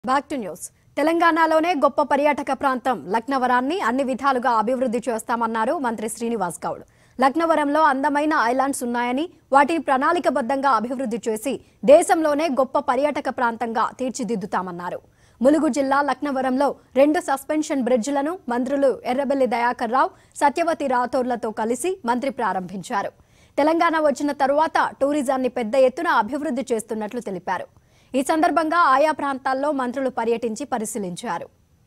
back to news తెలంగాణలోనే గొప్ప పర్యాటక ప్రాంతం లక్నవరాన్ని అన్ని విధాలుగా అభివృద్ధి చేస్తామన్నారు మంత్రి శ్రీనివాస్ గౌడ్ లక్నవరంలో అందమైన ఐలాండ్స్ ఉన్నాయని వాటిని ప్రణాళికబద్ధంగా అభివృద్ధి చేసి దేశంలోనే గొప్ప పర్యాటక ప్రాంతంగా తీర్చిదిద్దుతామన్నారు ములుగు జిల్లా లక్నవరంలో రెండు సస్పెన్షన్ బ్రిడ్జిలను మంత్రులు ఎర్రబెల్లి దయాకర్ రావు సత్యవతి రాథోర్లతో కలిసి మంత్రి ప్రారంభించారు తెలంగాణ వచ్చిన తరువాత టూరిజాన్ని పెద్ద ఎత్తున అభివృద్ధి చేస్తున్నట్లు తెలిపారు ఈ సందర్భంగా ఆయా ప్రాంతాల్లో మంత్రులు పర్యటించి పరిశీలించారు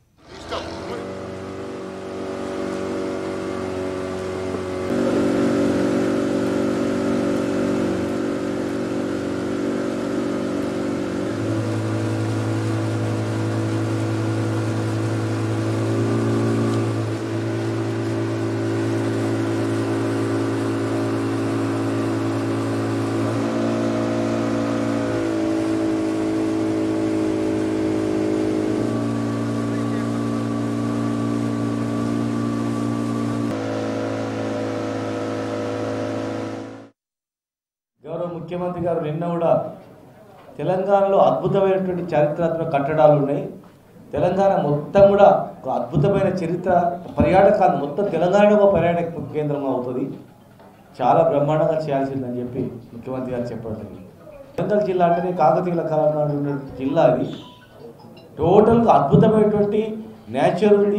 గౌరవ ముఖ్యమంత్రి గారు నిన్న కూడా తెలంగాణలో అద్భుతమైనటువంటి చారిత్రాత్మక కట్టడాలు ఉన్నాయి తెలంగాణ మొత్తం కూడా ఒక అద్భుతమైన చరిత్ర పర్యాటకాన్ని మొత్తం తెలంగాణలో ఒక పర్యాటక కేంద్రం అవుతుంది చాలా బ్రహ్మాండంగా చేయాల్సిందని చెప్పి ముఖ్యమంత్రి గారు చెప్పడం జరిగింది వరంగల్ జిల్లా అంటేనే కాకతీయుల కాలం నాటి ఉన్న జిల్లా అది టోటల్గా అద్భుతమైనటువంటి నేచర్ ఉంది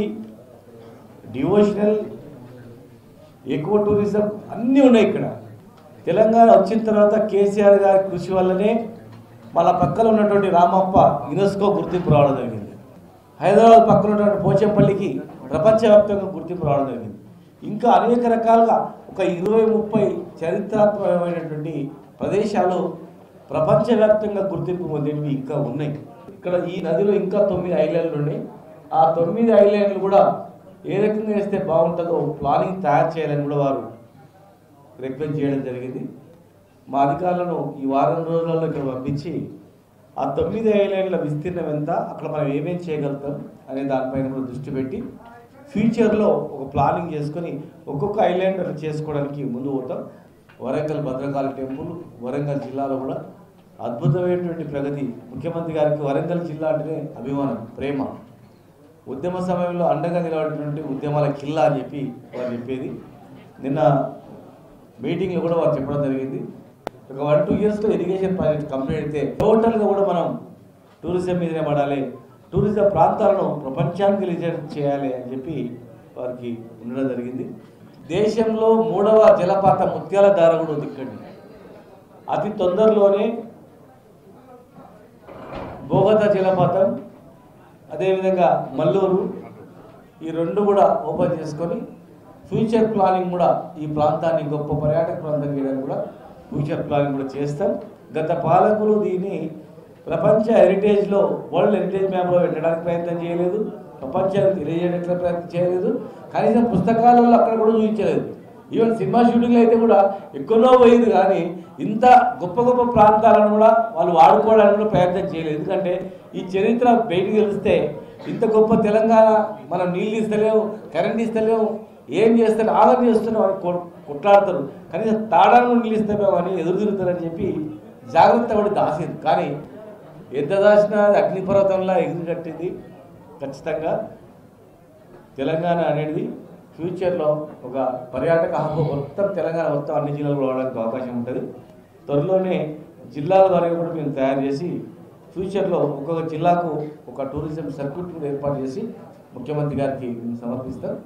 డివోషనల్ ఎక్కువ టూరిజం అన్నీ ఉన్నాయి ఇక్కడ తెలంగాణ వచ్చిన తర్వాత కేసీఆర్ గారి కృషి వల్లనే మన పక్కన ఉన్నటువంటి రామప్ప యునెస్కో గుర్తింపు రావడం జరిగింది హైదరాబాద్ పక్కన ఉన్నటువంటి పోచంపల్లికి ప్రపంచవ్యాప్తంగా గుర్తింపు రావడం జరిగింది ఇంకా అనేక రకాలుగా ఒక ఇరవై ముప్పై చరిత్రాత్మకమైనటువంటి ప్రదేశాలు ప్రపంచవ్యాప్తంగా గుర్తింపు పొందేవి ఇంకా ఉన్నాయి ఇక్కడ ఈ నదిలో ఇంకా తొమ్మిది ఐలాండ్లు ఉన్నాయి ఆ తొమ్మిది ఐలాండ్లు కూడా ఏ రకంగా వేస్తే బాగుంటుందో ప్లానింగ్ తయారు చేయాలని కూడా వారు రిక్వెస్ట్ చేయడం జరిగింది మా అధికారులను ఈ వారం రోజులలో ఇక్కడ పంపించి ఆ తొమ్మిది ఐలాండ్ల విస్తీర్ణం ఎంత అక్కడ మనం ఏమేం చేయగలుగుతాం అనే దానిపైన కూడా దృష్టి పెట్టి ఫ్యూచర్లో ఒక ప్లానింగ్ చేసుకొని ఒక్కొక్క ఐలాండ్ అట్లా చేసుకోవడానికి ముందు పోతాం వరంగల్ భద్రకాళి టెంపుల్ వరంగల్ జిల్లాలో కూడా అద్భుతమైనటువంటి ప్రగతి ముఖ్యమంత్రి గారికి వరంగల్ జిల్లా అంటేనే అభిమానం ప్రేమ ఉద్యమ సమయంలో అండగా నిలబడినటువంటి ఉద్యమాల కిల్లా అని చెప్పి వారు చెప్పేది నిన్న మీటింగ్లో కూడా వారు చెప్పడం జరిగింది ఒక వన్ టూ ఇయర్స్లో ఇరిగేషన్ ప్రాజెక్ట్ కంప్లీట్ అయితే టోటల్గా కూడా మనం టూరిజం మీదనే పడాలి టూరిజం ప్రాంతాలను ప్రపంచానికి రిజర్వ్ చేయాలి అని చెప్పి వారికి ఉండడం జరిగింది దేశంలో మూడవ జలపాత ముత్యాల ధార కూడా ఉంది ఇక్కడి అతి తొందరలోనే బోగత జలపాతం అదేవిధంగా మల్లూరు ఈ రెండు కూడా ఓపెన్ చేసుకొని ఫ్యూచర్ ప్లానింగ్ కూడా ఈ ప్రాంతాన్ని గొప్ప పర్యాటక ప్రాంతం చేయడానికి కూడా ఫ్యూచర్ ప్లానింగ్ కూడా చేస్తాం గత పాలకులు దీన్ని ప్రపంచ హెరిటేజ్లో వరల్డ్ హెరిటేజ్ మ్యాప్లో పెట్టడానికి ప్రయత్నం చేయలేదు ప్రపంచానికి తెలియజేయడానికి ప్రయత్నం చేయలేదు కనీసం పుస్తకాలలో అక్కడ కూడా చూపించలేదు ఈవెన్ సినిమా షూటింగ్లో అయితే కూడా ఎక్కడో పోయింది కానీ ఇంత గొప్ప గొప్ప ప్రాంతాలను కూడా వాళ్ళు వాడుకోవడానికి కూడా ప్రయత్నం చేయలేదు ఎందుకంటే ఈ చరిత్ర బయటికి తెలిస్తే ఇంత గొప్ప తెలంగాణ మనం నీళ్ళు ఇస్తలేము కరెంట్ ఇస్తలేము ఏం చేస్తారు ఆదరణ చేస్తున్నాం అని కొ- కొట్లాడతారు కనీసం తాడానికి నీళ్ళు ఇస్తామేమో అని ఎదురు తిరుగుతారని చెప్పి జాగ్రత్త పడి దాసింది కానీ ఎంత దాచినా అది అగ్నిపర్వతంలా ఎగిరి కట్టింది ఖచ్చితంగా తెలంగాణ అనేది ఫ్యూచర్లో ఒక పర్యాటక హబ్ మొత్తం తెలంగాణ మొత్తం అన్ని జిల్లాలు రావడానికి అవకాశం ఉంటుంది త్వరలోనే జిల్లాల వారీగా కూడా మేము తయారు చేసి ఫ్యూచర్లో ఒక్కొక్క జిల్లాకు ఒక టూరిజం సర్క్యూట్ కూడా ఏర్పాటు చేసి ముఖ్యమంత్రి గారికి మేము సమర్పిస్తాం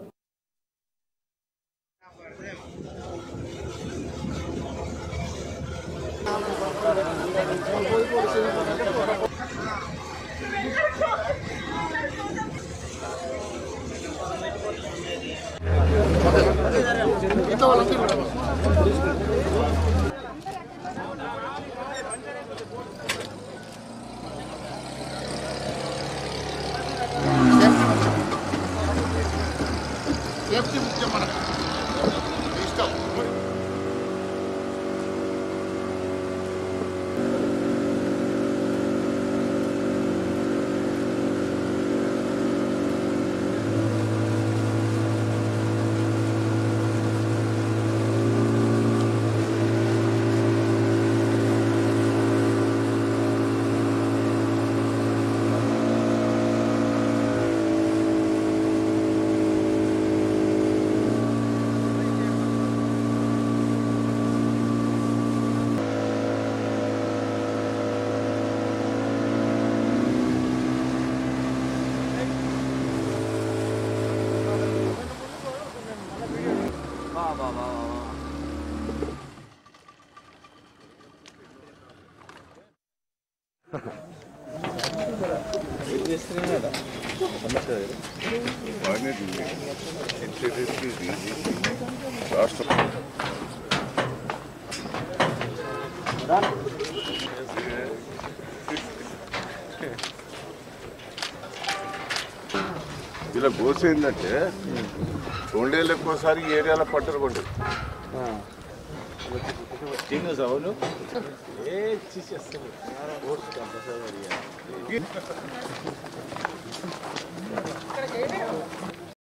సేఫ్టీ ముఖ్యం మనకు ఇష్టం బాగానే రాష్ట్ర ఇలా గోస ఏంటంటే రెండేళ్ళు ఎక్కువసారి ఈ ఏరియాలో పంటలు పండు